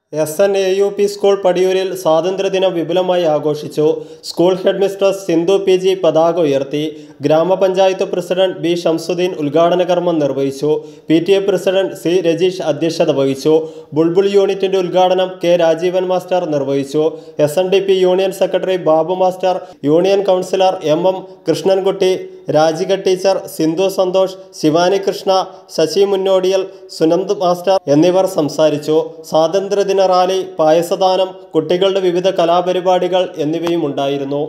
S N A U P school പടിയൂരിൽ സ്വാതന്ത്ര്യദിനം വിപുലമായി ആഘോഷിച്ചു school head mistress Sindhu P G പതാക ഉയർത്തി ഗ്രാമപഞ്ചായത്ത് പ്രസിഡന്റ് ബി ഷംസുദ്ദീൻ ഉദ്ഘാടന കർമ്മം നിർവഹിച്ചു P T A president C Rajeesh അധ്യക്ഷത വഹിച്ചു ബുൾബുൾ യൂണിറ്റിന്റെ ഉദ്ഘാടനം കെ രാജീവൻ മാസ്റ്റർ നിർവഹിച്ചു S N D P union secretary Babu master union councillor M M Krishnankutty Rajika teacher Sindhu Santhosh Shivani Krishna Sasi മുന്നോടിയൽ സുനന്ദ് മാസ്റ്റർ എന്നിവർ സംസാരിച്ചു സ്വാതന്ത്ര്യദിന റാലി പായസദാനം കുട്ടികളുടെ വിവിധ കലാപരിപാടികൾ എന്നിവയും ഉണ്ടായിരുന്നു